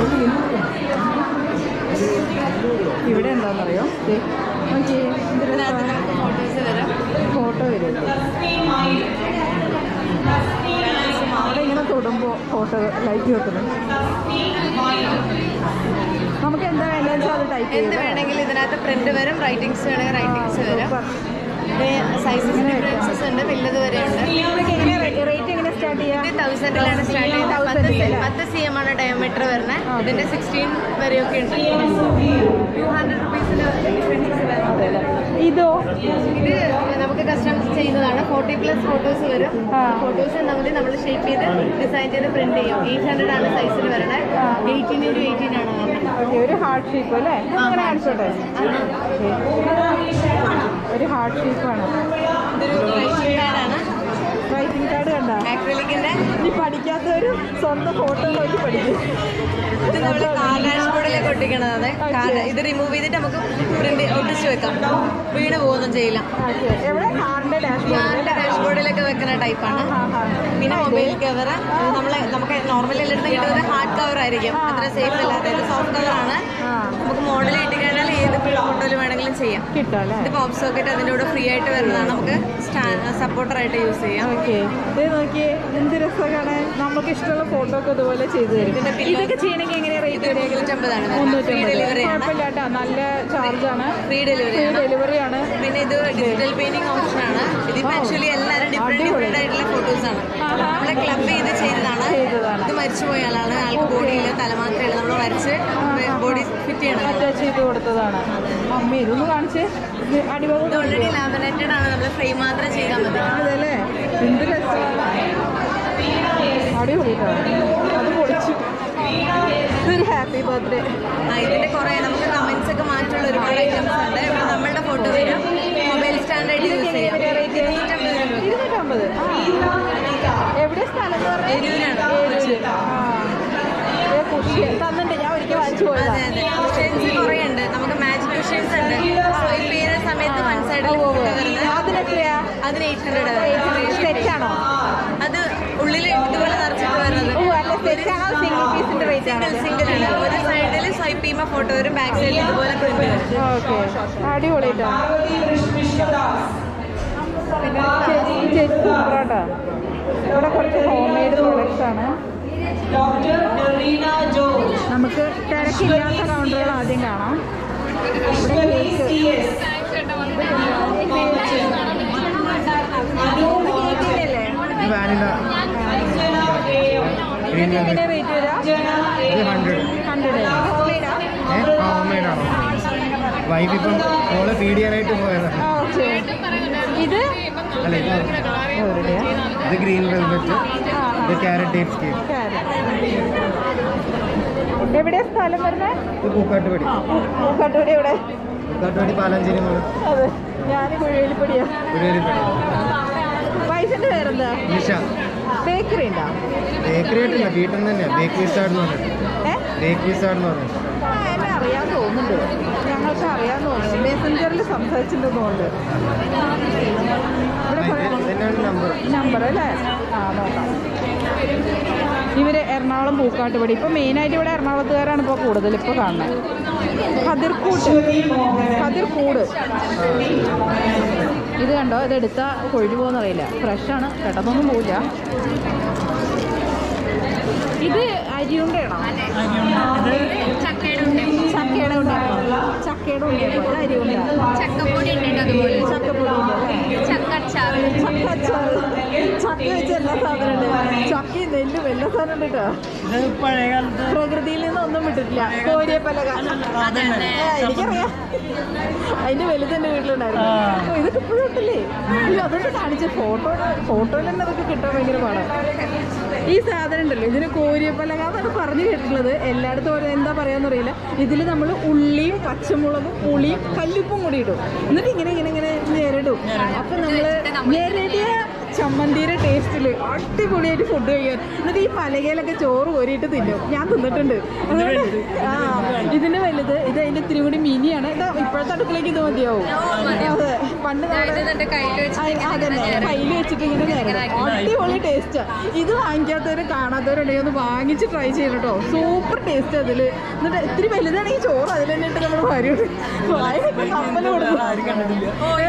ഇവിടെ എന്താണെന്നറിയോ ദേ, നോക്കിയേ എന്ത് ഇതിനകത്ത് രസമാണ്. നമുക്ക് ഫോട്ടോസ് വരാം ഫോട്ടോ വരും അവിടെ ഇങ്ങനെ തൊടുമ്പോൾ ഫോട്ടോ ലൈറ്റ് വെക്കുന്നു നമുക്ക് എന്താ വേണ്ടതെന്ന് വെച്ചാൽ അത് ടൈപ്പ് എന്ത് വേണമെങ്കിലും ഇതിനകത്ത് പ്രിന്റ് വരും റൈറ്റിംഗ്സ് വേണമെങ്കിൽ റൈറ്റിംഗ്സ് വരും സൈസസ് ഡിഫറൻസസ് ഉണ്ട് വലുത് വരെ ഉണ്ട് റേറ്റ് എങ്ങനെ സ്റ്റാർട്ട് ചെയ്യാം ഇത് തൗസൻഡിലാണ് സ്റ്റാർട്ട് ചെയ്യുന്നത് Thousand പത്ത് അല്ലേ? പത്ത് സി എം ആണ് ഡയമീറ്റർ വരുന്നത് ഇതിന്റെ സിക്സ്റ്റീൻ വരെയൊക്കെ ഉണ്ട് ടു ഹൺഡ്രഡ് റുപ്പീസിന് അതെല്ലേ ഇതോ ഇത് നമുക്ക് കസ്റ്റമൈസ് ചെയ്യുന്നതാണ് ഫോർട്ടി പ്ലസ് ഫോട്ടോസ് വരും ആ. ഫോട്ടോസ് നമ്മൾ നമ്മൾ ഷേപ്പ് ചെയ്ത് ഡിസൈൻ ചെയ്ത് പ്രിന്റ് ചെയ്യും എയ്റ്റ് ഹൺഡ്രഡ് ആണ് സൈസിൽ വരണത് ആ. എയ്റ്റീൻ ഇൻറ്റു എയ്റ്റീൻ ആണ് വരുന്നത് ഓക്കെ ഒരു ഹാർട്ട് ഷേപ്പ് അല്ലേ അങ്ങനെ കാണിച്ചോട്ടെ ഒരു ഹാർട്ട് ഷേപ്പാണ് ഇതൊരു റൈറ്റിംഗ് കാർഡാണ് റൈറ്റിംഗ് കാർഡ് കണ്ട ആക്രിലിക്കിന്റെ ഈ പഠിക്കാത്തവര് സ്വന്തം ഫോട്ടോ നോക്കി പഠിക്കും ഇത് നമ്മൾ കാർ ഡാഷ്ബോർഡിലേക്ക് ഒട്ടിക്കണതാണ് കാർഡ് ഇത് റിമൂവ് ചെയ്തിട്ട് നമുക്ക് പ്രിന്റ് ഒട്ടിച്ച് വെക്കാം വീണ് പോകുന്നൊന്നും ചെയ്യില്ല ഓക്കെ എവിടെ കാറിന്റെ ഡാഷ്ബോർഡ് കാറിന്റെ ഡാഷ്ബോർഡിലൊക്കെ വെക്കുന്ന ടൈപ്പാണ് പിന്നെ മൊബൈൽ കവർ നമ്മൾ നമുക്ക് നോർമലി എല്ലായിടത്തും കിട്ടുന്നത് ഹാർഡ് കവർ ആയിരിക്കും അത്ര സേഫ് അല്ലാതെ ഇത് സോഫ്റ്റ് കവർ ആണ് ആ നമുക്ക് മോഡൽ ഇട്ട് കഴിഞ്ഞാൽ ഏത് ഫോട്ടോയിൽ വേണമെങ്കിലും ചെയ്യാം കിട്ടും അല്ലേ ഇത് പോപ്പ് സോക്കറ്റ് അതിൻ്റെ കൂടെ ഫ്രീ ആയിട്ട് വരുന്നതാണ് നമുക്ക് സപ്പോർട്ടർ ആയിട്ട് യൂസ് ചെയ്യാം ഓക്കെ ഇത് നോക്കിയേ എന്ത് രസം കാണാൻ നമുക്ക് ഇഷ്ടമുള്ള ഫോട്ടോ ഒക്കെ ഇതുപോലെ ചെയ്തു തരും ഇതിന്റെ pillow- ഇതൊക്കെ ചെയ്യണമെങ്കിൽ എങ്ങനെയാ റേറ്റ് വരിക മുന്നൂറ്റമ്പതാണ് ഫ്രീ മുന്നൂറ്റമ്പത് ഡെലിവറി ആണ് കുഴപ്പമില്ല കേട്ടോ നല്ല ചാർജാണ് ഫ്രീ ഡെലിവറി ഫ്രീ ആണ് ഡെലിവറി ആണ് പിന്നെ ഇത് ഡിജിറ്റൽ പെയിന്റിംഗ് ഓപ്ഷൻ ആണ് ഇതിപ്പോ ആക്ച്വലി എല്ലാവരും ഡിഫറെന്റ് ഡിഫറെന്റ് ആയിട്ടുള്ള ഫോട്ടോസ് ആണ് ആഹാ. നമ്മളെ ക്ലബ് ചെയ്ത് ചെയ്തതാണ് ചെയ്തതാണ്. ഇത് മരിച്ചുപോയ ആളാണ് ആൾക്ക് ബോഡിയില്ല തലമാത്രയില്ല നമ്മൾ വരച്ച് ബോഡി ഫിറ്റ് ചെയ്യണം അറ്റാച്ച് ചെയ്ത് കൊടുത്തതാണ് മമ്മി ഇതൊന്ന് കാണിച്ച് ഇത് അടിഭാഗം ഇത് ഓൾറെഡി ലാമിനേറ്റഡ് ആണ് നമ്മൾ ഫ്രെയിം മാത്രം ചെയ്താൽ മതി അതല്ലേ എന്ത് രസമാണ് അടിപൊളി കേട്ടോ അത് പൊളിച്ചു ഇതൊരു ഹാപ്പി ബർത്ത്ഡേ ആ, ഇതിന്റെ കുറെ നമുക്ക് കമന്റ്സ് ഒക്കെ മാറ്റുള്ള ഒരുപാട് ഐറ്റംസ് ഉണ്ട് ഇവിടെ നമ്മളുടെ ഫോട്ടോ വരും മൊബൈൽ സ്റ്റാൻഡ് ആയിട്ട് യൂസ് ചെയ്യാം ഇരുന്നൂറ്റമ്പത് രൂപ ഇരുന്നൂറ്റമ്പത് എവിടെ സ്ഥലം എന്ന് പറഞ്ഞാൽ എരൂരാണ് ഏരൂര്. ആ. ഏ, കുഷി തന്നിട്ട് ഞാൻ ഒരിക്കൽ വാങ്ങിച്ചു പോയതാ അതെ അതെ ക്വസ്റ്റ്യൻസ് കുറേ ഉണ്ട് നമുക്ക് മാജിക് ക്വസ്റ്റ്യൻസ് ഉണ്ട് സ്വൈപ്പ് ചെയ്യുന്ന സമയത്ത് വൺ സൈഡിൽ ഫോട്ടോ വരുന്നത് അതിനെത്രയാ അതിന് എയ്റ്റ് ഹൺഡ്രഡ് സെറ്റാണോ അത് ഉള്ളിൽ ഇതുപോലെ നിറച്ചിട്ട് വരുന്നത് ഓ അല്ല സെറ്റാണോ സിംഗിൾ പീസിന്റെ റേറ്റ് ആണോ സിംഗിൾ സിംഗിൾ ആണ് ഒരു സൈഡിൽ സ്വൈപ്പ് ചെയ്യുമ്പോൾ ഫോട്ടോ വരും ബാക്ക് സൈഡിൽ ഇതുപോലെ പ്രിന്റ് വരും ഓക്കെ അടിപൊളിട്ടോ ചേച്ചി ചേച്ചി സൂപ്പറാട്ടോ ഇവിടെ കുറച്ച് ഹോം മെയ്ഡ് പ്രോഡക്റ്റ്സ് ആണ് നമുക്ക് തിരക്കില്ലാത്ത കൗണ്ടറുകൾ ആദ്യം കാണാം ഇവിടെ കേക്ക് വാനില ഗ്രീൻ എങ്ങനെ റേറ്റ് വരാം ഇത് ഹൺഡ്രഡ് ഹൺഡ്രഡ് ഹോം മെയ്ഡാ ഏ ഹോം മെയ്ഡ് ആണോ വൈഫ് ഇപ്പം മോളെ ഫീഡ് ചെയ്യാനായിട്ട് പോയതാണ് ആ ഓക്കെ ഇത് അല്ല ഇത് എവിടെയാ ഇത് ഗ്രീൻ വെൽവെറ്റ് ഇത് ക്യാരറ്റ് ഡേറ്റ്സ് കേക്ക് എവിടെയാ സ്ഥലം വരുന്നത് ഇത് പൂക്കാട്ടുപടി കട്ടൂടി എവിടെ പൂക്കാട്ടുപടി പാലഞ്ചേരി മോള് അതെ ഞാൻ കുഴിവേലിപ്പടിയാ കുടിയേരിപ്പടി വയസ്സിന്റെ പേരെന്താ നിഷ ബേക്കറി ഉണ്ടോ ബേക്കറി ആയിട്ടില്ല വീട്ടിൽ നിന്ന് തന്നെയാണ് ബേക്കറി സ്റ്റാർട്ട് എന്ന് പറഞ്ഞിട്ട് ഏ ബേക്കറി സ്റ്റാർട്ട് എന്ന് പറഞ്ഞിട്ട് ആ, എന്നെ അറിയാൻ തോന്നുന്നുണ്ട് ഞങ്ങൾക്ക് അറിയാൻ തോന്നുന്നു മെസ്സഞ്ചറിൽ സംസാരിച്ചിട്ടുണ്ടെന്ന് തോന്നുന്നുണ്ട് ഇവിടെ കുറേ ഇതന്നെയാണ് നമ്പർ നമ്പർ അല്ലേ ആ നോക്കാം ഇവര് എറണാകുളം പൂക്കാട്ടുപടി ഇപ്പൊ മെയിനായിട്ട് ഇവിടെ എറണാകുളത്തുകാരാണ് ഇപ്പോൾ കൂടുതൽ ഇപ്പോൾ കാണുന്നത് കതിർക്കൂട്ട് കതിർക്കൂട് ഇത് കണ്ടോ ഇത് എടുത്താൽ കൊഴിഞ്ഞു പോകുന്ന അറിയില്ല ഫ്രഷാണ് പെട്ടെന്നൊന്നും പോവില്ല ഇത് അരിയുണ്ടയാണോ ചക്കയുടെ ഉണ്ട് ചക്കയുടെ ഉണ്ടാണോ ചക്കയുടെ ഉണ്ടാണോ ഇത് അരിയുണ്ട ചക്കപ്പൊടി ഉണ്ട് അതുപോലെ ചക്കപ്പൊടി ഉണ്ട് അല്ലേ ചക്കച്ചാറ് ചക്ക അച്ചാറ് ചക്ക വെച്ച് എല്ലാ സാധനം ഉണ്ട് ചക്കയും നെല്ലും എല്ലാ സാധനം ഉണ്ട് കേട്ടോ പ്രകൃതിയിൽ നിന്ന് ഒന്നും വിട്ടിട്ടില്ല കോരിയ പലക ആ, എനിക്കറിയാം അതിന്റെ വലുത് എന്റെ വീട്ടിലുണ്ടായിരുന്നു ഓ, ഇതൊക്കെ ഇപ്പോഴും ഉണ്ടല്ലേ അയ്യോ അതൊക്കെ കാണിച്ച ഫോട്ടോ ഫോട്ടോയിൽ തന്നെ അതൊക്കെ കിട്ടാൻ ഭയങ്കര പാടാണ് ഈ സാധനം ഉണ്ടല്ലോ ഇതിന് കോരിയ പലക എന്നാണ് പറഞ്ഞു കേട്ടിട്ടുള്ളത് എല്ലായിടത്തും ഓരോ എന്താ പറയാന്ന് അറിയില്ല ഇതിൽ നമ്മൾ ഉള്ളിയും പച്ചമുളകും പുളിയും കല്ലുപ്പും കൂടി ഇടും എന്നിട്ട് ഇങ്ങനെ ഇങ്ങനെ ഇങ്ങനെ ഞെരടും അപ്പൊ നമ്മള് ഞെരടിയ ചമ്മന്തിയുടെ ടേസ്റ്റിൽ അടിപൊളിയായിട്ട് ഫുഡ് കഴിക്കാൻ എന്നിട്ട് ഈ പലകയിലൊക്കെ ചോറ് കോരിയിട്ട് തിന്നും ഞാൻ തിന്നിട്ടുണ്ട് അതുകൊണ്ട് ആ ഇതിന് വലുത് ഇത് അതിന്റെ ഇത്തിരി കൂടി മിനിയാണ് ഇതാ ഇപ്പോഴത്തെ അടുക്കളയ്ക്ക് ഇത് മതിയാവും അതെ പണ്ട് നമ്മുടെ എന്റെ കയ്യിൽ വെച്ച് ആ, അതന്നെ കയ്യിൽ വെച്ചിട്ട് ഇങ്ങനെ നേരം അടിപൊളി ടേസ്റ്റാ ഇത് വാങ്ങിക്കാത്തവര് കാണാത്തവരുണ്ടെങ്കിൽ ഒന്ന് വാങ്ങിച്ച് ട്രൈ ചെയ്യണം കേട്ടോ സൂപ്പർ ടേസ്റ്റ് അതില് എന്നിട്ട് ഇത്തിരി വലുതാണെങ്കിൽ ചോറ് അതിൽ തന്നെ ഇട്ട് നമ്മൾ വാരി വായൊക്കെ കമ്മല് കൊടുക്കും ഏ?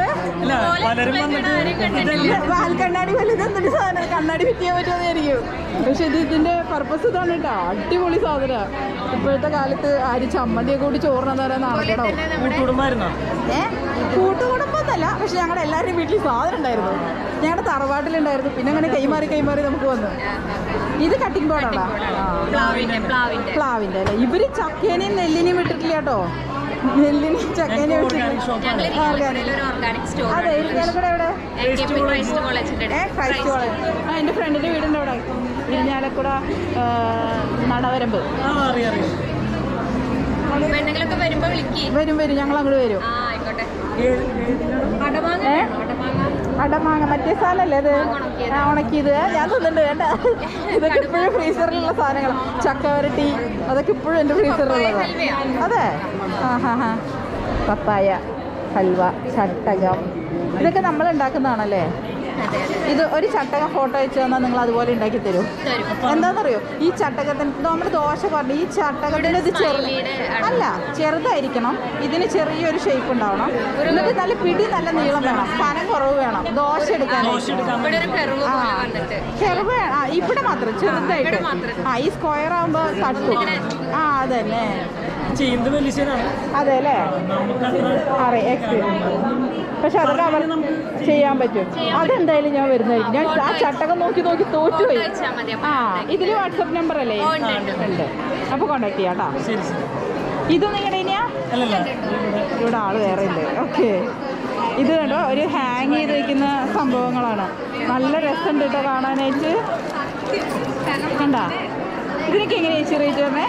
ഇല്ല, വാൽ കണ്ണാടി വലുത് എന്നിട്ട് സാധനം കണ്ണാടി ഫിറ്റ് ചെയ്യാൻ പറ്റുമെന്നായിരിക്കും പക്ഷെ ഇത് ഇതിന്റെ പർപ്പസ് ഇതാണ് കേട്ടോ അടിപൊളി സാധന ഇപ്പോഴത്തെ കാലത്ത് ആര് ചമ്മന്തിയൊക്കെ കൂടി ചോറിനെന്ന് പറയാൻ നാളെ കുടുംബമായിരുന്നോ ഏ കൂട്ടുകുടുംബമൊന്നല്ല പക്ഷെ ഞങ്ങളുടെ എല്ലാവരുടെയും വീട്ടിൽ സാധനം ഉണ്ടായിരുന്നു ഞങ്ങളുടെ തറവാട്ടിലുണ്ടായിരുന്നു പിന്നെ അങ്ങനെ കൈമാറി കൈമാറി നമുക്ക് വന്നു ഇത് കട്ടിംഗ് ബോർഡാണോ പ്ലാവിന്റെ പ്ലാവിന്റെ പ്ലാവിന്റെ അല്ലേ ഇവര് ചക്കേനെയും നെല്ലിനെയും വിട്ടിട്ടില്ല കേട്ടോ നെല്ലിനെയും ചക്കേനെയും വിട്ടിട്ടില്ല ഓർഗാനിക് ഒരു ഓർഗാനിക് സ്റ്റോർ അതെ ഇരിക്കാലക്കൂടെ എവിടെ ക്രൈസ്റ്റ് കോളേജിന്റെ ഏ ക്രൈസ്റ്റ് കോളേജ് ആ എൻ്റെ ഫ്രണ്ടിൻ്റെ വീടിൻ്റെ അവിടെ ഇരിഞ്ഞാലക്കുട ആ, നടവരമ്പ് ആ അറിയാം അറിയാം എന്തെങ്കിലുമൊക്കെ വരുമ്പോ വിളിക്കി വരും വരും ഞങ്ങൾ അങ്ങോട്ട് വരും ആ ആയിക്കോട്ടെ അടമാങ്ങ ഏ? അടമാങ്ങ അടമാങ്ങ മറ്റേ സാധനല്ലേ ഇത് ആ ഉണക്കിയത് ഞാൻ തിന്നുന്നുണ്ട് വേണ്ട ഇതൊക്കെ ഇപ്പോഴും ഫ്രീസറിലുള്ള സാധനങ്ങൾ ചക്ക വരട്ടി അതൊക്കെ ഇപ്പോഴും എൻ്റെ ഫ്രീസറിലുള്ളതാണ് അതെ ആ ഹാ ഹാ പപ്പായ ഹൽവ ചട്ടകം ഇതൊക്കെ നമ്മൾ ഉണ്ടാക്കുന്നതാണല്ലേ ഇത് ഒരു ചട്ടകം ഫോട്ടോ അയച്ചു തന്നാൽ നിങ്ങൾ അതുപോലെ ഉണ്ടാക്കി തരും തരും എന്താണെന്നറിയോ ഈ ചട്ടകത്തിന് നമ്മൾ ദോശ പറഞ്ഞു ഈ ചട്ടകത്തിന് ഇത് ചെറു അല്ല ചെറുതായിരിക്കണം ഇതിന് ചെറിയൊരു ഷേപ്പ് ഉണ്ടാവണം എന്നിട്ട് നല്ല പിടി നല്ല നീളം വേണം കനം കുറവ് വേണം ദോശ എടുക്കാനായിട്ട് ഇവിടെ ഒരു പെറുവ് ആ പോലെ വന്നിട്ട് ചെറുത് ആ ഇവിടെ മാത്രം ചെറുതായിട്ട് ആ ഈ സ്ക്വയർ ആകുമ്പോ തട്ടും ആ അതന്നെ ചെയ്യുന്നത് വലിയ അതെ അല്ലേ അറിയാം എക്സ്പീരിയൻസ് പക്ഷെ അതൊക്കെ അവർ ചെയ്യാൻ പറ്റും അതെന്തായാലും ഞാൻ വരുന്നതായിരിക്കും ഞാൻ ആ ചട്ടകം നോക്കി നോക്കി തോറ്റുപോയി വെച്ചാൽ മതി ആ ഇതിൽ വാട്സപ്പ് നമ്പർ അല്ലേ ഓ, ഉണ്ട്, ഉണ്ട്. ഉണ്ട് അപ്പോൾ കോണ്ടാക്ട് ചെയ്യാം കേട്ടോ ശരി ശരി ഇത് നിങ്ങളുടെ ഇനിയാ അല്ലല്ല ഇവിടെ ആള് വേറെ ഉണ്ട് ഓക്കെ ഇത് കണ്ടോ ഒരു ഹാങ് ചെയ്ത് വെക്കുന്ന സംഭവങ്ങളാണ് നല്ല രസമുണ്ട് കേട്ടോ കാണാനായിട്ട് കണ്ട ഇതിനൊക്കെ എങ്ങനെയാ ചേച്ചി റേറ്റ് പറഞ്ഞേ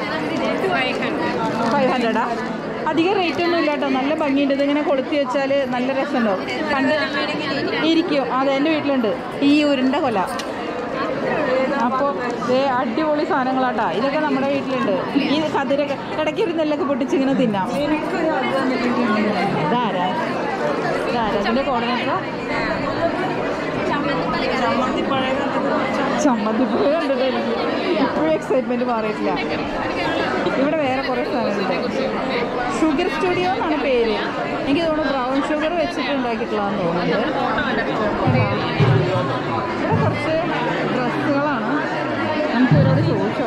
ഫൈവ് ഹൺഡ്രഡാ അധികം റേറ്റ് ഒന്നും ഇല്ല കേട്ടോ നല്ല ഭംഗിയുണ്ട് ഇതിങ്ങനെ കൊളുത്തി വെച്ചാൽ നല്ല രസമുണ്ടാവും കണ്ട് ഇരിക്കും അതെ എൻ്റെ വീട്ടിലുണ്ട് ഈ ഉരുണ്ട കൊല അപ്പോൾ ദേ അടിപൊളി സാധനങ്ങളാട്ടാ ഇതൊക്കെ നമ്മുടെ വീട്ടിലുണ്ട് ഈ കതിരൊക്കെ ഇടയ്ക്ക് ഒരു നെല്ലൊക്കെ പൊട്ടിച്ചിങ്ങനെ തിന്നാം ഇതാരാ ഇതാരാ ഇതിൻ്റെ കോർഡിനേറ്റർ ചമ്മന്തിപ്പുഴ കണ്ടിട്ട് എനിക്ക് ഇപ്പോഴും എക്സൈറ്റ്മെൻറ്റ് മാറിയിട്ടില്ല ഇവിടെ വേറെ കുറേ സാധനങ്ങളുണ്ട് ഷുഗർ സ്റ്റുഡിയോ എന്നാണ് പേര് എനിക്ക് തോന്നുന്നു ബ്രൗൺ ഷുഗർ വെച്ചിട്ട് ഉണ്ടാക്കിയിട്ടുള്ളതെന്ന് തോന്നുന്നുണ്ട് ഇവിടെ കുറച്ച് ഡ്രസ്സുകളാണ് നമുക്ക് ഇവരോട് ചോദിച്ചോ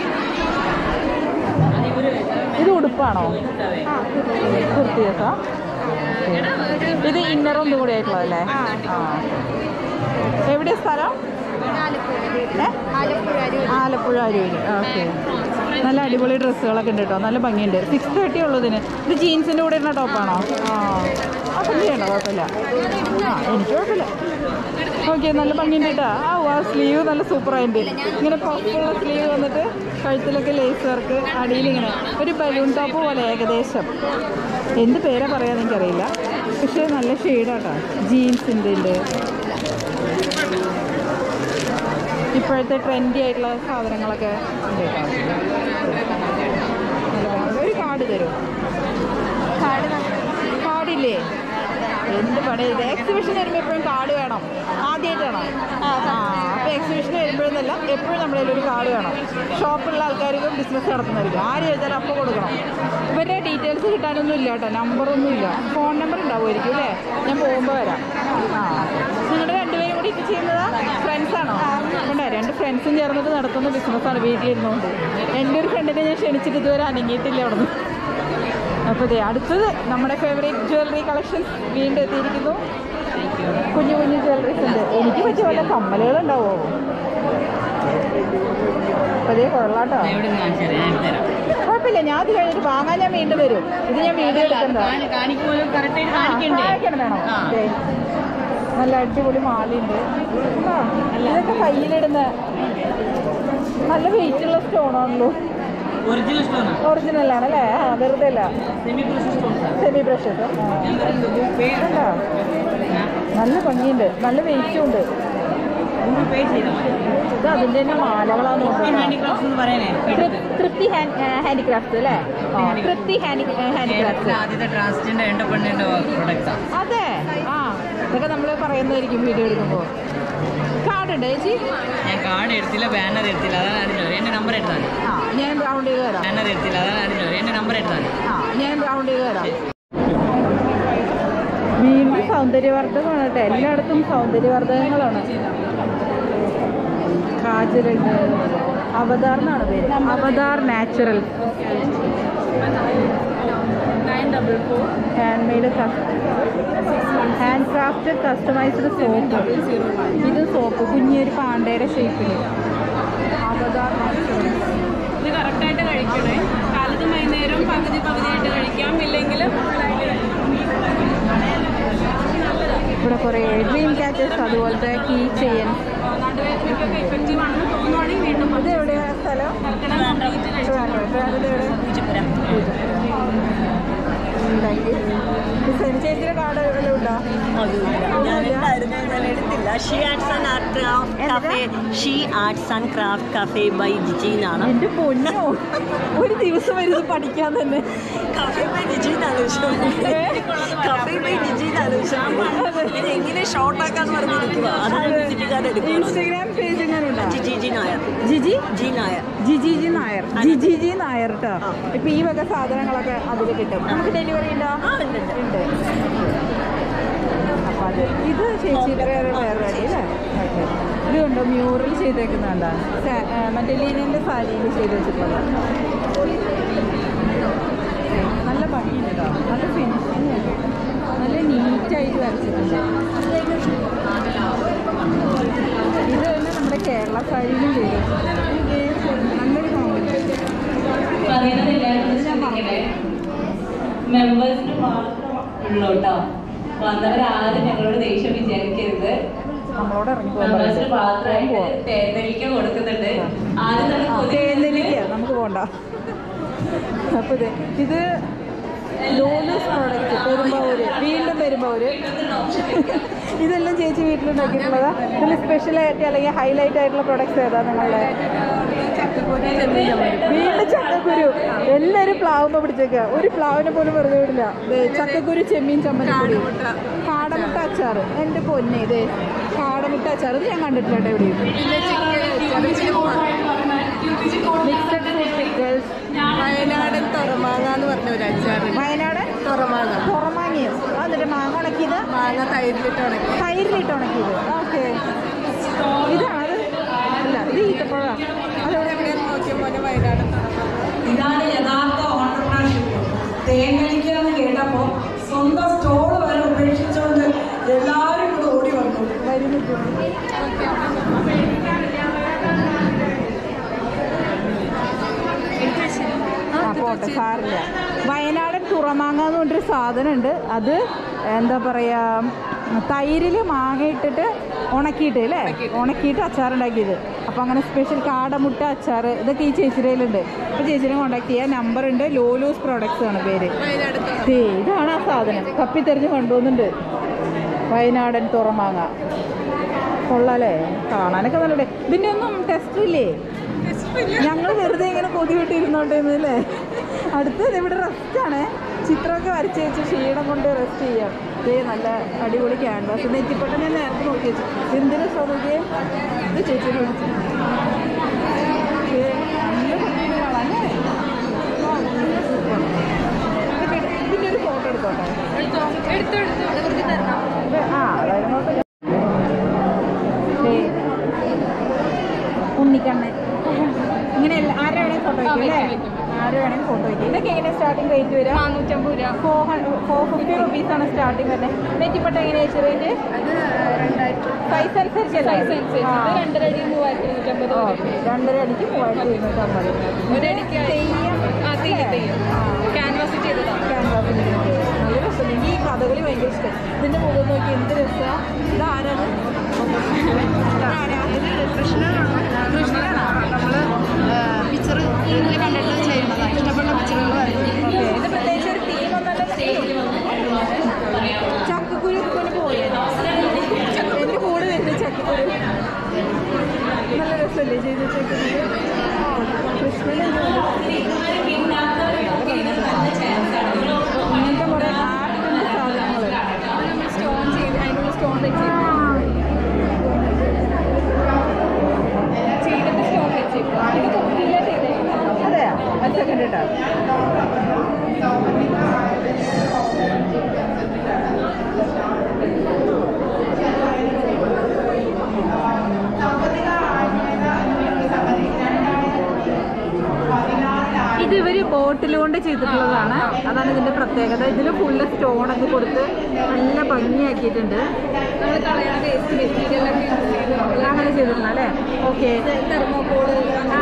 ഇത് ഉടുപ്പാണോ കുർത്തിയൊക്കെ ഇത് ഇന്നറൊന്നും കൂടി ആയിട്ടുള്ളതല്ലേ ആ എവിടെയാ സ്ഥലം ഏ? ആലപ്പുഴ അരുവിൽ ഓക്കെ നല്ല അടിപൊളി ഡ്രസ്സുകളൊക്കെ ഉണ്ട് കേട്ടോ നല്ല ഭംഗിയുണ്ട് സിക്സ് തേർട്ടി ഉള്ളതിന് ഇത് ജീൻസിൻ്റെ കൂടെ ഇടുന്ന ടോപ്പാണോ ആ അപ്പം ചെയ്യണ്ട കുഴപ്പമില്ല ആ എനിക്ക് കുഴപ്പമില്ല ഓക്കെ നല്ല ഭംഗിയുണ്ട് കേട്ടോ ആ ആ സ്ലീവ് നല്ല സൂപ്പറായിട്ട് ഇങ്ങനെ പഫുള്ള സ്ലീവ് വന്നിട്ട് കഴുത്തിലൊക്കെ ലേസ് വർക്ക് അടിയിലിങ്ങനെ ഒരു ബലൂൺ ടോപ്പ് പോലെ ഏകദേശം എന്ത് പേരാ പറയാന്ന് എനിക്കറിയില്ല പക്ഷേ നല്ല ഷെയ്ഡാട്ടോ ജീൻസിൻ്റെ ഉണ്ട് ഇപ്പോഴത്തെ ട്രെൻഡി ആയിട്ടുള്ള സാധനങ്ങളൊക്കെ ഉണ്ട് കേട്ടോ. നല്ല ഭംഗി. ഒരു കാർഡ് തരും കാർഡ് കാർഡില്ലേ എന്ത് പണി ഇത് എക്സിബിഷൻ വരുമ്പോൾ എപ്പോഴും കാർഡ് വേണം ആദ്യമായിട്ടാണോ ആ അപ്പോൾ എക്സിബിഷൻ വരുമ്പോഴെന്നല്ല എപ്പോഴും നമ്മുടെ കയ്യിൽ ഒരു കാർഡ് വേണം ഷോപ്പുള്ള ആൾക്കാർക്കും ബിസിനസ് നടത്തുന്നവർക്ക് ആര് ചോദിച്ചാലും അപ്പോൾ കൊടുക്കണം ഇവരുടെ ഡീറ്റെയിൽസ് കിട്ടാനൊന്നും ഇല്ല കേട്ടോ നമ്പറൊന്നും ഇല്ല ഫോൺ നമ്പർ ഉണ്ടാവുമായിരിക്കും അല്ലേ ഞാൻ പോകുമ്പോൾ വരാം ആ നിങ്ങളുടെ രണ്ടുപേരും കൂടി ഇത് ചെയ്യുന്നതാ ഫ്രണ്ട്സാണോ ഉണ്ടോ രണ്ട് ഫ്രണ്ട്സും ചേർന്നിട്ട് നടത്തുന്ന ബിസിനസ്സാണ് വീട്ടിലിരുന്നുകൊണ്ട് എൻ്റെ ഒരു ഫ്രണ്ടിനെ ഞാൻ ക്ഷണിച്ചിട്ട് ഇതുവരെ അനങ്ങിയിട്ടില്ല അവിടെ നിന്ന് അപ്പോൾ ഇതേ അടുത്തത് നമ്മുടെ ഫേവറേറ്റ് ജ്വല്ലറി കളക്ഷൻസ് വീണ്ടും എത്തിയിരിക്കുന്നു കുഞ്ഞു കുഞ്ഞു ജ്വല്ലറീസ് ഉണ്ട് എനിക്ക് പറ്റിയ വല്ല കമ്മലുകൾ ഉണ്ടാവോ അപ്പോൾ അതേ കൊള്ളാട്ടോ കുഴപ്പമില്ല ഞാൻ അത് കഴിഞ്ഞിട്ട് വാങ്ങാൻ ഞാൻ വീണ്ടും വരും ഇത് ഞാൻ വീഡിയോ എടുക്കണ്ട കാണിക്കണം വേണോ ദേ. നല്ല അടിപൊളി മാലയുണ്ട് ആ, ഇതൊക്കെ കയ്യിലിടുന്ന നല്ല വെയിറ്റുള്ള സ്റ്റോണാണല്ലോ ഒറിജിനൽ സ്റ്റോൺ ഒറിജിനൽ ആണല്ലേ ആ വെറുതെ അല്ല semi precious stone semi precious നല്ല ഭംഗിയുണ്ട് നല്ല വെയിറ്റും ഉണ്ട് ഇത് അതിന്റെ തന്നെ മാലകളാന്ന് തോന്നുന്നു തൃപ്തി ഹാൻഡിക്രാഫ്റ്റ് അല്ലേ ആ, തൃപ്തി ഹാൻഡിക്രാഫ്റ്റ് ആദ്യത്തെ ട്രാൻസ്ജെൻഡർ എന്റെ പെണ്ണിന്റെ പ്രൊഡക്റ്റാ അതെ ആ ഇതൊക്കെ നമ്മൾ പറയുന്നതായിരിക്കും വീഡിയോ എടുക്കുമ്പോൾ കാർഡ് ഉണ്ട് ചേച്ചി ഞാൻ കാർഡ് എടുത്തില്ല ബാനർ എടുത്തില്ല അതാണ് അറിഞ്ഞത് എന്റെ നമ്പർ എടുത്താൽ മതി ആ ഞാൻ റൗണ്ട് ചെയ്ത് തരാം ബാനർ എടുത്തില്ല അതാണ് അറിഞ്ഞത് എന്റെ നമ്പർ എടുത്താൽ മതി ആ ഞാൻ റൗണ്ട് ചെയ്ത് തരാം വീണ്ടും സൗന്ദര്യവർദ്ധകമാണ് കേട്ടോ എല്ലായിടത്തും സൗന്ദര്യവർദ്ധകങ്ങളാണ് കാജലുണ്ട് അവതാർ എന്നാണ് പേര് Avatar natural hand made hand crafted customised soap ഇത് സോപ്പ് കുഞ്ഞൊരു പാണ്ടയുടെ ഷേപ്പിൽ അവതാർ നാച്ചുറൽ ഇത് കറക്റ്റായിട്ട് കഴിക്കണേ കാലത്ത് വൈകുന്നേരം പകുതി പകുതിയായിട്ട് കഴിക്കാം ഇല്ലെങ്കിൽ ഇവിടെ കുറേ ഡ്രീം ക്യാച്ചസ് അതുപോലത്തെ കീ ചെയിൻ നടുവേദനയ്ക്കൊക്കെ എഫക്റ്റീവ് ആണെന്ന് തോന്നുവാണെങ്കിൽ വീണ്ടും ഇത് എവിടെയാ സ്ഥലം ചേച്ചിയുടെ കാർഡ് വല്ലതും ഉണ്ടോ എടുത്തില്ല she arts and art craft cafe she arts and craft cafe by Giji എന്നാണ് എന്റെ പൊന്നോ ഒരു ദിവസം വരുന്നത് പഠിക്കാൻ തന്നെ cafe by Giji cafe by Giji ഇത് എങ്ങനെ ഷോർട്ട് ആക്കാന്ന് പറഞ്ഞിരിക്കുക അതാണ് വിസിറ്റുകാർ എടുക്കുന്നത് ഇൻസ്റ്റഗ്രാം പേജ് എങ്ങനെ ഉണ്ടോ Giji G Nair Giji G Nair Giji G Nair Giji G Nair കേട്ടോ ഇപ്പൊ ഈ വക സാധനങ്ങളൊക്കെ അതിൽ കിട്ടും നമുക്ക് ഡെലിവറി ഉണ്ടോ ഉണ്ട് അപ്പൊ അത് ഇത് ചേച്ചിയുടെ വേറെ വേറെ അല്ലേ ഓക്കെ ഇത് കണ്ടോ മ്യൂറൽ ചെയ്തേക്കുന്നുണ്ടോ മറ്റേ ലീനന്റെ സാരിയിൽ ചെയ്ത് വെച്ചിട്ടുള്ളത് നല്ല ഭംഗിയുണ്ട് കേട്ടോ നല്ല ഫിനിഷിങ് നല്ല നീറ്റായിട്ട് വരച്ചിട്ടുണ്ട് ഇത് തന്നെ നമ്മുടെ കേരള സാരിയിലും ചെയ്തു നല്ലൊരു കോമ്പിനേഷൻ മെമ്പേഴ്സിന് മാത്രം ഉള്ളൂ കേട്ടോ വന്നവരാരും ഞങ്ങളോട് ദേഷ്യം വിചാരിക്കരുത് നമ്മളോട് ഇറങ്ങി മെമ്പേഴ്സിന് മാത്രമായിട്ട് പോകാൻ തേന്തലിക്ക കൊടുക്കുന്നുണ്ട് ആദ്യം തന്നെ കൊതി തേന്നിലേക്ക് നമുക്ക് പോണ്ട അപ്പൊ ഇത് ഇത് ലോലൂസ് പ്രോഡക്റ്റ് പെരുമ്പാവൂര് വീണ്ടും പെരുമ്പാവൂര് ഇതെല്ലാം ചേച്ചി വീട്ടിലുണ്ടാക്കിയിട്ടുള്ളതാ ഇതിൽ സ്പെഷ്യൽ ആയിട്ട് അല്ലെങ്കിൽ ഹൈലൈറ്റ് ആയിട്ടുള്ള പ്രൊഡക്ട്സ് ഏതാ നിങ്ങളുടെ വീണ്ടും ചക്കക്കുരു എല്ലാവരും പ്ലാവുമ്പോ പിടിച്ചേക്ക ഒരു പ്ലാവിനെ പോലും വെറുതെ വിടില്ല ദേ, ചക്കക്കുരു ചെമ്മീൻ ചമ്മന്തിപ്പൊടി കാടമുട്ട അച്ചാർ എൻ്റെ പൊന്നെ ഇത് കാടമുട്ട അച്ചാർ ഇത് ഞാൻ കണ്ടിട്ടില്ല കേട്ടോ എവിടെയും മിക്സഡ് ഫ്രൂട്ട് പിക്കിൾസ് വയനാടൻ തുറമാങ്ങ എന്ന് പറഞ്ഞ ഒരു അച്ചാറ് വയനാട് തുറമാങ്ങ പുറമാങ്ങിയോ എന്നിട്ട് മാങ്ങ ഉണക്കിയത് മാങ്ങ തൈരിലിട്ട് ഉണക്കി തൈരിലിട്ട് ഉണക്കിയത് ഓക്കെ ഇതാണ് അല്ല ഇത് ഈത്തപ്പഴമാണ് അതോടെ എവിടെയാണ് നോക്കിയപ്പോൾ വയനാടൻ ഇതാണ് യഥാർത്ഥ ഓണ്ടർപ്രണർഷിപ്പ് തേങ്ങലിക്കുക എന്ന് കേട്ടപ്പോൾ സ്വന്തം സ്റ്റോൾ വരെ ഉപേക്ഷിച്ചുകൊണ്ട് എല്ലാവരും കൂടെ ഓടി വന്നു ആ പോട്ടെ സാറില്ല വയനാടൻ തുറമാങ്ങ എന്ന് പറഞ്ഞൊരു സാധനമുണ്ട് അത് എന്താ പറയുക തൈരിൽ മാങ്ങ ഇട്ടിട്ട് ഉണക്കിയിട്ട് അല്ലേ ഉണക്കിയിട്ട് അച്ചാറുണ്ടാക്കിയത് അപ്പോൾ അങ്ങനെ സ്പെഷ്യൽ കാടമുട്ട അച്ചാർ ഇതൊക്കെ ഈ ചേച്ചിയുടെ കയ്യിലുണ്ട് അപ്പോൾ ചേച്ചിനെ കോൺടാക്ട് ചെയ്യാൻ നമ്പർ ഉണ്ട് ലോലൂസ് പ്രോഡക്ട്സ് ആണ് പേര് ദേ, ഇതാണ് ആ സാധനം തപ്പിത്തെറിഞ്ഞ് കൊണ്ടുവന്നുണ്ട് വയനാടൻ തുറമാങ്ങ കൊള്ളാലേ കാണാനൊക്കെ നല്ല ഇതിൻ്റെ ഒന്നും ടെസ്റ്റ് ഇല്ലേ ഞങ്ങൾ വെറുതെ ഇങ്ങനെ കൊതി വിട്ടിരുന്നോണ്ടേന്നല്ലേ അടുത്തത് ഇവിടെ റെസ്റ്റാണ് ചിത്രമൊക്കെ വരച്ച് വെച്ച് ക്ഷീണം കൊണ്ട് റെസ്റ്റ് ചെയ്യാം ഇതേ നല്ല അടിപൊളി ക്യാൻവാസ് നെറ്റിപ്പട്ടം ഞാൻ നേരത്തെ നോക്കി വെച്ചു എന്തിനു സൗകര്യം ഇത് ചേച്ചി വിളിച്ചു നല്ല ഭംഗിയുണ്ട് കാണാനേ ആ, സൂപ്പർ. ഇതൊക്കെ എടു- ഇതിൻ്റെ ഒരു ഫോട്ടോ എടുത്തോട്ടെ ഇത് ആ അതായത് നോക്കാം ദേ, ഉണ്ണിക്കണ്ണൻ ഇങ്ങനെ എല്ലാ- ആരുടെ വേണേലും ഫോട്ടോ വയ്ക്കും അല്ലേ ആരുടെ വേണേലും ഫോട്ടോ വയ്ക്കും ഇതൊക്കെ എങ്ങനെ സ്റ്റാർട്ടിംഗ് റേറ്റ് വരിക നാനൂറ്റമ്പത് രൂപ ഫോർ ഫോർ ഫിഫ്റ്റി റുപ്പീസ് ആണ് സ്റ്റാർട്ടിംഗ് വരുന്നത് നെറ്റിപ്പട്ട എങ്ങനെയാ വെച്ച് റേറ്റ് സൈസ് അനുസരിച്ചല്ലേ രണ്ടര അടി മൂവായിരത്തി ഇരുന്നൂറ്റമ്പത് രണ്ടര അടിക്ക് മൂവായിരത്തി ഇരുന്നൂറ്റമ്പത് ഒരടിക്ക് തെയ്യം ക്യാൻവാസ് ചെയ്തതാണ് ക്യാൻവാസിൽ നല്ല രസം എനിക്ക് ഈ കഥകളി ഭയങ്കര ഇഷ്ടം ഇതിന്റെ മുഖം നോക്കി എന്ത് രസമാണ് ഇത് ആരാണ് ഇതാരാ? കൃഷ്ണനാണോ നമ്മള് പിക്ചർ ഇങ്ങനെ കണ്ടിട്ട് ചെയ്യുന്നതാണ് ഇഷ്ടപ്പെട്ട പിക്ചറുകൾ വരയ്ക്കും ഓക്കേ. ഇത് പ്രത്യേകിച്ച് ഒരു ടീം ഒന്നല്ല ചക്കക്കുരു കൊണ്ട് പോയത് അല്ലേ ചെയ്ത് വെച്ചേക്കുന്നത് കൃഷ്ണൻ ഇങ്ങനത്തെ കുറേ ആർട്ടിൻ്റെ സാധനങ്ങൾ സ്റ്റോൺ ചെയ്ത് അതിനുള്ള സ്റ്റോൺ വെച്ച് ചെയ്തിട്ട് സ്റ്റോൺ വെച്ചേക്കും ഇത് തൊട്ടില്ല ചെയ്തേക്കുന്നത് അതെയോ ഒരു സെക്കൻഡ് കേട്ടോ ഇത് ഇവര് ബോട്ടിൽ കൊണ്ട് ചെയ്തിട്ടുള്ളതാണ് അതാണ് ഇതിന്റെ പ്രത്യേകത ഇതിൽ ഫുള്ള് സ്റ്റോണൊക്കെ കൊടുത്ത് നല്ല ഭംഗിയാക്കിയിട്ടുണ്ട് നമ്മൾ കളയണ വേസ്റ്റ് മെറ്റീരിയൽ ഒക്കെ അങ്ങനെ ചെയ്തിട്ടുണ്ട് അല്ലേ ഓക്കെ തെർമോക്കോള്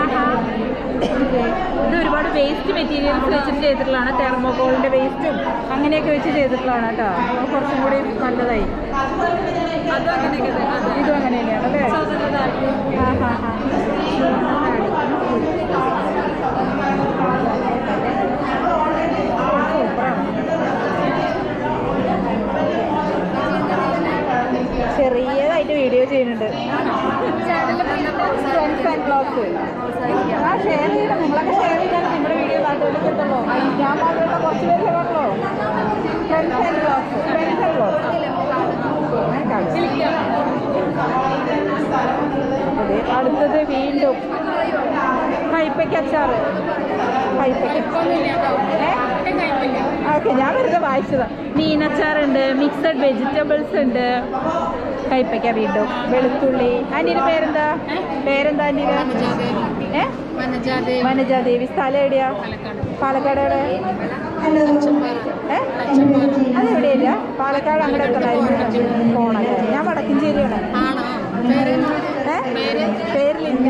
ഇത് ഒരുപാട് വേസ്റ്റ് മെറ്റീരിയൽസ് വെച്ചിട്ട് ചെയ്തിട്ടുള്ളതാണ് തെർമോക്കോളിന്റെ വേസ്റ്റും അങ്ങനെയൊക്കെ വെച്ച് ചെയ്തിട്ടുള്ളതാണ് കേട്ടോ അപ്പോൾ കുറച്ചും കൂടി നല്ലതായി ഇതും അങ്ങനെ തന്നെയാണ് അല്ലേ ആ ഹാ ഹാ ചെറിയതായിട്ട് വീഡിയോ ചെയ്യുന്നുണ്ട് ഫ്രണ്ട്സ് ആൻഡ് ബ്ലോഗ്സ് ആ ഷെയർ ചെയ്യണം നിങ്ങളൊക്കെ ഷെയർ ചെയ്താൽ നമ്മുടെ വീഡിയോ നാട്ടുകാർക്ക് കിട്ടുള്ളൂ ഞാൻ മാത്രമല്ല കുറച്ച് പേര് കേട്ടോ friends and blogs friends and blogs അതെ അടുത്തത് വീണ്ടും കൈപ്പയ്ക്ക് അച്ചാറ് കൈപ്പയ്ക്ക് ഓക്കെ ഞാൻ വെറുതെ വായിച്ചതാ മീനച്ചാറുണ്ട് മിക്സഡ് വെജിറ്റബിൾസ് ഉണ്ട് കൈപ്പയ്ക്ക വീണ്ടും വെളുത്തുള്ളി ആൻറ്റീൻ്റെ പേരെന്താ പേരെന്താ ആൻറ്റീൻ്റെ ഏ വനജാദേവി സ്ഥലം എവിടെയാ പാലക്കാട് എവിടെ ഏ അതെവിടെയില്ല പാലക്കാട് അങ്ങോട്ട് എത്തണമായിരുന്നു പോണല്ലേ ഞാൻ വടക്കഞ്ചേരിയാണ് ഏ പേരിലില്ല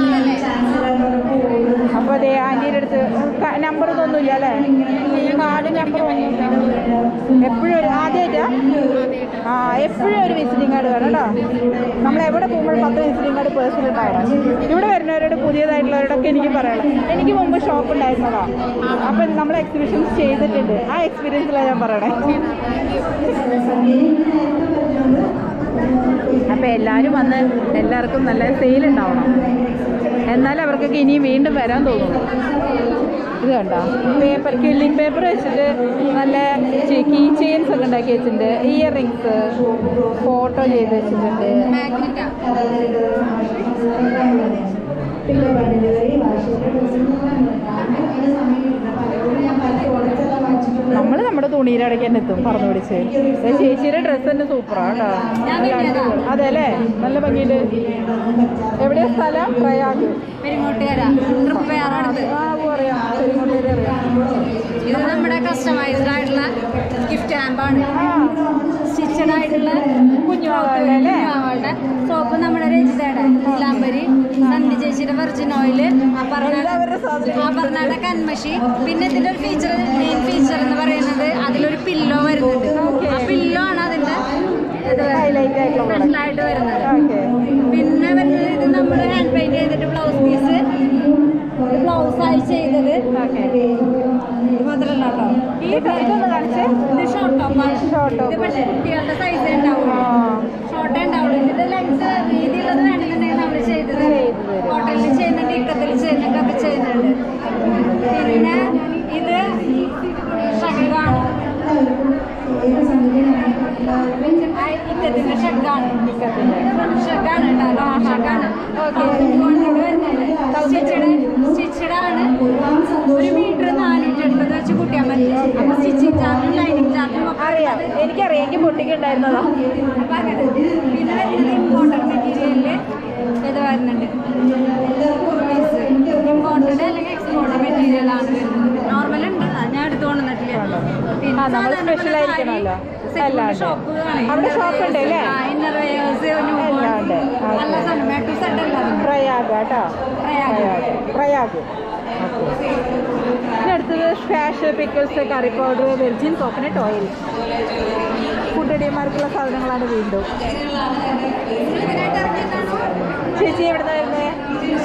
അപ്പോൾ അതെ ആൻറ്റീൻ്റെ അടുത്ത് നമ്പർ ഒന്നുമില്ല അല്ലേ കാർഡ് നമ്പർ ഒന്നും എപ്പോഴും ഒരു ആദ്യമായിട്ടാ ആ എപ്പോഴും ഒരു വിസിറ്റിംഗ് കാർഡ് വേണം കേട്ടോ നമ്മൾ എവിടെ പോകുമ്പോഴും പത്ത് വിസിറ്റിംഗ് കാർഡ് പേഴ്സണൽ ഉണ്ടാവണം ഇവിടെ വരുന്നവരോട് പുതിയതായിട്ടുള്ളവരോടൊക്കെ എനിക്ക് പറയണം എനിക്ക് മുമ്പ് ഷോപ്പ് ഉണ്ടായിരുന്നതാ അപ്പം നമ്മൾ എക്സിബിഷൻസ് ചെയ്തിട്ടുണ്ട് ആ എക്സ്പീരിയൻസിലാണ് ഞാൻ പറയണേ അപ്പോൾ എല്ലാവരും വന്ന് എല്ലാവർക്കും നല്ല സെയിൽ ഉണ്ടാവണം എന്നാലും അവർക്കൊക്കെ ഇനിയും വീണ്ടും വരാൻ തോന്നുന്നു ഇത് കണ്ടോ പേപ്പർ കില്ലിംഗ് പേപ്പർ വെച്ചിട്ട് നല്ല കീ ചെയിൻസ് ഒക്കെ ഉണ്ടാക്കി വെച്ചിട്ടുണ്ട് ഇയർ റിങ്സ് ഫോട്ടോ ചെയ്ത് വെച്ചിട്ടുണ്ട് നമ്മൾ നമ്മുടെ തുണിയുടെ ഇടയ്ക്ക് തന്നെ എത്തും പറഞ്ഞു പിടിച്ച് ദേ ചേച്ചിയുടെ ഡ്രസ്സ് തന്നെ സൂപ്പറാണ് കേട്ടോ അതെ അല്ലേ നല്ല ഭംഗിയുണ്ട് എവിടെയാ സ്ഥലം പ്രയാഗ് ആ ഓ, അറിയാം പെരുങ്ങോട്ടേരി അറിയാം ഇത് നമ്മുടെ കസ്റ്റമൈസ്ഡ് ആയിട്ടുള്ള ഗിഫ്റ്റ് ഹാമ്പാണ് ആ സ്റ്റിച്ചഡ് ആയിട്ടുള്ള കുഞ്ഞുവാവകളുടെ അല്ലേ കുഞ്ഞുവാവകളുടെ സോപ്പ് നമ്മുടെ രജിതയുടെ ഇലാമ്പരി സന്ധി ചേച്ചിയുടെ വെർജിൻ ഓയിൽ എല്ലാവരുടെ സാധനം ആ പറഞ്ഞ കന്മഷി പിന്നെ ഇതിന്റെ ഒരു ഫീച്ചർ മെയിൻ ഫീച്ചർ എന്ന് പറയുന്നത് അതിലൊരു പില്ലോ വരുന്നുണ്ട് ആ പില്ലോ ആണ് അതിന്റെ ഹൈലൈറ്റ് ആയിട്ടുള്ള സ്പെഷ്യൽ ആയിട്ട് വരുന്നത് ഓക്കെ പിന്നെ വരുന്നത് ഇത് നമ്മൾ ഹാൻഡ് പെയിന്റ് ചെയ്തിട്ട് ബ്ലൗസ് പീസ് ബ്ലൗസ് ആയി ചെയ്തത് ഓക്കെ ഇത് മാത്രമല്ല കേട്ടോ ഈ ഇതൊന്ന് കാണിച്ചേ ഇത് ഷോർട്ട് ടോപ്പാണ് Short top. ഇത് പക്ഷേ കുട്ടികളുടെ സൈസ് ഉണ്ടാവുള്ളൂ ആ ഷോർട്ടേ ഉണ്ടാവുള്ളൂ ഇതിന്റെ ലെങ്ത് വീതിയുള്ളത് വേണമെന്നുണ്ടെങ്കിൽ നമ്മൾ ചെയ്തത് കോട്ടണിൽ ചെയ്യുന്നുണ്ട് ഇക്കത്തിൽ ചെയ്യുന്നുണ്ട് ഒക്കെ ചെയ്യുന്നുണ്ട് പിന്നെ ഇത് ഷഡ്ഗാണ് ഇക്കത്തിന്റെ ഷഡ്ഗാണ് ഇക്കത്തിന്റെ ഷഡ്ഗാണ് കേട്ടോ ഷഡ്ഗാണ് സ്റ്റിച്ചഡ് സ്റ്റിച്ചഡ് ആണ് ഒരു മീറ്റർ നാനൂറ്റി എൺപത് വെച്ച് കൂട്ടിയാൽ മതി അപ്പൊ സ്റ്റിച്ചിങ് ചാർജും ലൈനിങ് ചാർജും ഒക്കെ അറിയാം എനിക്കറിയാം എനിക്ക് പൊട്ടിക്കുണ്ടായിരുന്നതാ അപ്പൊ അങ്ങനെ പിന്നെ വരുന്നത് ഇമ്പോർട്ടഡ് മെറ്റീരിയലില് ഇത് വരുന്നുണ്ട് ഇമ്പോർട്ടഡ് അല്ലെങ്കിൽ എക്സ്പോർട്ടഡ് മെറ്റീരിയൽ ആണ് വരുന്നത് നോർമൽ ഉണ്ട് അത് ഞാൻ എടുത്തു കൊണ്ടുവന്നിട്ടില്ല ആ, നമ്മൾ special ആയിരിക്കണമല്ലോ. എല്ലാം ഉണ്ട്. ഷോപ്പ് അവിടെ shop ഉണ്ട് അല്ലേ? ഇന്നർ വെയേഴ്സ് എല്ലാം ഉണ്ട്. ആ, നല്ല okay. സാധനം ടു സെറ്റ് എല്ലാം പ്രയാഗ് കേട്ടോ പ്രയാഗ്. പ്രയാഗ് പ്രയാഗ് ഓക്കെ പിന്നെ അടുത്തത് സ്പാഷ് pickles curry powder virgin coconut oil food അടിയന്മാർക്കുള്ള സാധനങ്ങളാണ് വീണ്ടും ചേച്ചി എവിടെ വരുന്നത്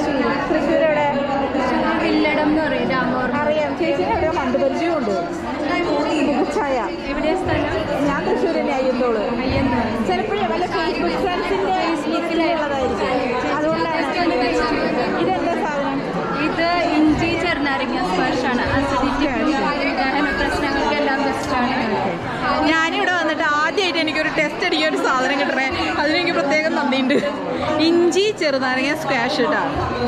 തൃശ്ശൂർ എവിടെ വില്ലടം എന്ന് പറയും രാമോർ അറിയാം ചേച്ചിന് എവിടെ മണ്ട് പരിചയമുണ്ട് മുഖച്ഛായ എവിടെ സ്ഥലം ഞാൻ തൃശ്ശൂർ തന്നെ അയ്യന്തോള് ചിലപ്പോഴേ വല്ല ഫേസ്ബുക്ക് ഫ്രണ്ട്സിന്റെ ലിസ്റ്റിലുള്ളതായിരിക്കും അതുകൊണ്ടാണ് ഇതെന്താ സാധനം ഇത് ഇഞ്ചി ചെറുനാരങ്ങ സ്പർശാണ് അസിഡിറ്റി പ്രശ്നങ്ങൾക്കെല്ലാം ബെസ്റ്റാണ് ഞാനിവിടെ വന്നിട്ട് ആദ്യമായിട്ട് എനിക്കൊരു ടെസ്റ്റ് അടിക്കാൻ ഒരു സാധനം കിട്ടണേ അതിനെനിക്ക് പ്രത്യേകം നന്ദിയുണ്ട് ഇഞ്ചി ചെറുനാരങ്ങ സ്ക്വാഷ് ഇട്ടാ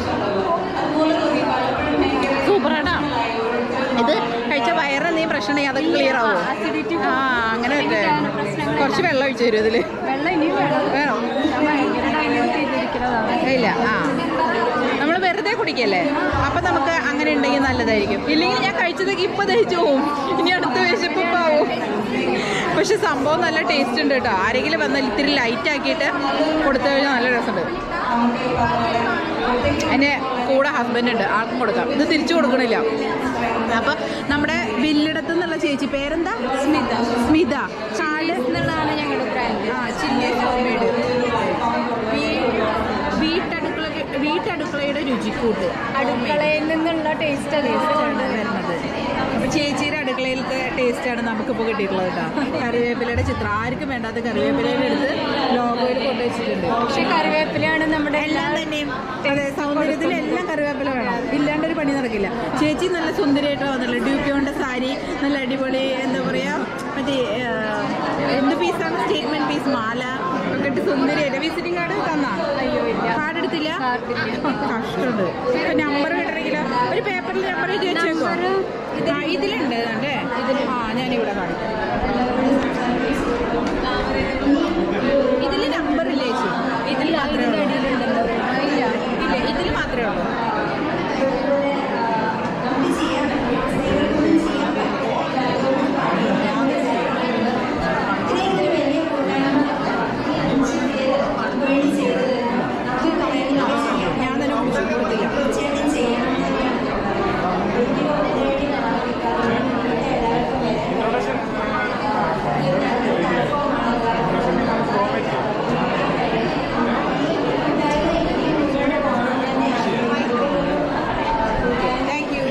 സൂപ്പറാട്ടാ ഇത് കഴിച്ച വയറെന്തെങ്കിലും പ്രശ്നമുണ്ടെങ്കിൽ അതൊക്കെ ക്ലിയർ ആവുമോ അസിഡിറ്റി ആ അങ്ങനെ പറ്റേ കുറച്ച് വെള്ളം ഒഴിച്ചു തരും ഇതിൽ വെള്ളം ഇനിയും വേണം വേണോ ഞാൻ ഭയങ്കര ഡൈല്യൂട്ട് ചെയ്തിരിക്കുന്നതാണ് ഇല്ല ആ നമ്മൾ വെറുതെ കുടിക്കല്ലേ അപ്പം നമുക്ക് അങ്ങനെ ഉണ്ടെങ്കിൽ നല്ലതായിരിക്കും ഇല്ലെങ്കിൽ ഞാൻ കഴിച്ചതൊക്കെ ഇപ്പം ദഹിച്ചു പോവും ഇനി അടുത്ത വിശപ്പിപ്പാവും പക്ഷെ സംഭവം നല്ല ടേസ്റ്റ് ഉണ്ട് കേട്ടോ ആരെങ്കിലും വന്നാൽ ഇത്തിരി ലൈറ്റ് ആക്കിയിട്ട് കൊടുത്തു കഴിഞ്ഞാൽ നല്ല രസമുണ്ട് എൻ്റെ കൂടെ ഹസ്ബൻഡ് ഉണ്ട് ആൾക്കും കൊടുക്കാം ഇത് തിരിച്ചു കൊടുക്കണില്ല അപ്പോൾ നമ്മുടെ വില്ലിടത്ത് നിന്നുള്ള ചേച്ചി പേരെന്താ സ്മിത സ്മിത കാട് എന്നുള്ളതാണ് ഞങ്ങളുടെ ബ്രാൻഡ് ആ ചില്ലി ഹോംമേഡ് വീട്ടടുക്കള വീട്ടടുക്കളയുടെ രുചിക്കൂട്ട് അടുക്കളയിൽ നിന്നുള്ള ടേസ്റ്റ് അത് ആണ് വരുന്നത് അപ്പൊ ചേച്ചിയുടെ അടുക്കളയിലത്തെ ടേസ്റ്റാണ് നമുക്കിപ്പോൾ കിട്ടിയിട്ടുള്ളത് കേട്ടോ കറിവേപ്പിലയുടെ ചിത്രം ആർക്കും വേണ്ടാത്ത കറിവേപ്പിലയുടെ എടുത്ത് ലോഗോയിൽ കൊണ്ടുവച്ചിട്ടുണ്ട് പക്ഷെ കറിവേപ്പിലയാണ് നമ്മുടെ എല്ലാം തന്നെയും അതെ സൗന്ദര്യത്തിന് എല്ലാം കറിവേപ്പില വേണം ഇല്ലാണ്ട് ഒരു പണി നടക്കില്ല ചേച്ചി നല്ല സുന്ദരിയായിട്ട് വന്നല്ലോ ഡ്യൂക്കിയോണ്ട സാരി നല്ല അടിപൊളി എന്താ പറയാ മറ്റേ ആ, എന്ത് പീസാണ് സ്റ്റേറ്റ്മെന്റ് പീസ് മാല ഒക്കെ ഇട്ട് സുന്ദരിയായിട്ട് വിസിറ്റിംഗ് കാർഡ് തന്നാ അയ്യോ ഇല്ല കാർഡ് എടുത്തില്ല കാർഡില്ല. കഷ്ടമുണ്ട് നമ്പർ കിട്ടണമെങ്കിൽ ഒരു പേപ്പറിൽ നമ്പർ എഴുതി വെച്ചേക്കോ ആ, ഇതിലുണ്ട് അല്ലേ ഇതിൽ ആ ഞാനിവിടെ കാണിക്കാം ഇതിൽ നമ്പർ ഇല്ലേ ചേച്ചി ഇതിൽ മാത്രമേ ഉള്ളൂ ഇല്ല ഇല്ല ഇതിൽ മാത്രമേ ഉള്ളൂ ഞാൻ തന്നെ കുടിച്ചു കൊടുത്തില്ല താങ്ക് യു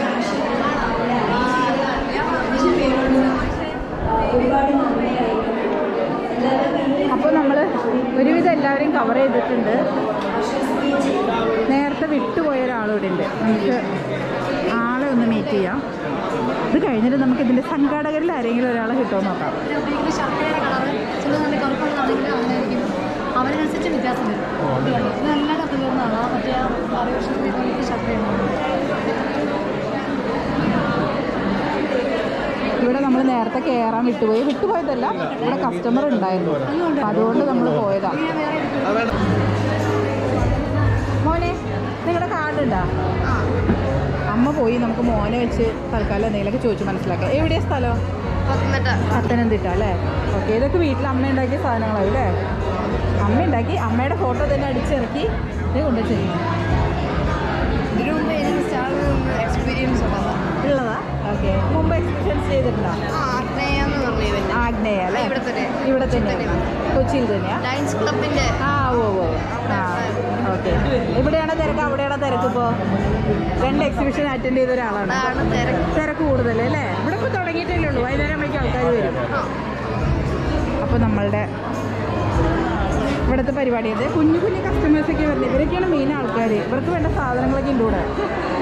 അപ്പോൾ നമ്മൾ ഒരുവിധം എല്ലാവരെയും കവർ ചെയ്തിട്ടുണ്ട് നേരത്തെ വിട്ടുപോയ ഒരാളിവിടെ ഉണ്ട് നമുക്ക് ആളെ ഒന്ന് മീറ്റ് ചെയ്യാം ഇത് കഴിഞ്ഞിട്ട് നമുക്ക് ഇതിൻ്റെ സംഘാടകരിൽ ആരെങ്കിലും ഒരാളെ കിട്ടുമോ നോക്കാം ഷർട്ടയുടെ കളറ് ചില നല്ല കറുപ്പുള്ളതാണെങ്കിൽ അങ്ങനെയായിരിക്കും അവരനുസരിച്ച് വ്യത്യാസം വരും ഇത് നല്ല കത്ത് കയറുന്നതാണ് ആ മറ്റേ ആറ് വർഷത്തിൽ ഷർട്ട് ഇവിടെ നമ്മൾ നേരത്തെ കയറാൻ വിട്ടുപോയി വിട്ടുപോയതല്ല ഇവിടെ കസ്റ്റമർ ഉണ്ടായിരുന്നു അപ്പം അതുകൊണ്ട് നമ്മൾ പോയതാണ് മോനെ നിങ്ങളുടെ കാർഡ് ഉണ്ടോ അമ്മ പോയി നമുക്ക് മോനെ വെച്ച് തൽക്കാലം എന്തെങ്കിലുമൊക്കെ ചോദിച്ച് മനസ്സിലാക്കാം എവിടെയാ സ്ഥലം പത്തനംതിട്ട അല്ലേ ഓക്കെ ഇതൊക്കെ വീട്ടിൽ അമ്മ ഉണ്ടാക്കിയ സാധനങ്ങളാവും അല്ലേ അമ്മ ഉണ്ടാക്കി അമ്മയുടെ ഫോട്ടോ തന്നെ അടിച്ചിറക്കി ഇത് കൊണ്ടു ചെയ്യുന്നു ഇതിനു മുമ്പ് ഏതെങ്കിലും സ്റ്റാളിൽ എക്സ്പീരിയൻസ് ഉള്ളതാണ് ഉള്ളതാ ഓക്കെ മുമ്പ് എക്സ്പീരിയൻസ് ചെയ്തിട്ടുണ്ടോ ആഗ്നേയ എന്ന് പറഞ്ഞു ഇവൻ്റെ ആഗ്നേയ അല്ലേ ഇവിടെ തന്നെ. ഇവിടെ തന്നെ കൊച്ചിയിൽ തന്നെയാ ലയൺസ് ക്ലബിൻ്റെ ആ ഓ ഓ ആ ഓക്കെ ഇവിടെയാണോ തിരക്ക് അവിടെയാണോ തിരക്ക് ഇപ്പോൾ രണ്ട് എക്സിബിഷൻ അറ്റൻഡ് ചെയ്ത ഒരാളാണ് അതാണ് തിരക്ക് തിരക്ക് കൂടുതൽ അല്ലേ ഇവിടെ ഇപ്പോൾ തുടങ്ങിയിട്ടല്ലേ ഉള്ളൂ വൈകുന്നേരം ആകുമ്പോഴേക്കും ആൾക്കാർ വരും അപ്പോൾ നമ്മളുടെ ഇവിടുത്തെ പരിപാടി അത് കുഞ്ഞു കുഞ്ഞു കസ്റ്റമേഴ്സൊക്കെ വരുന്നത് ഇവരൊക്കെയാണ് മെയിൻ ആൾക്കാർ ഇവർക്ക് വേണ്ട സാധനങ്ങളൊക്കെ ഉണ്ട് ഇവിടെ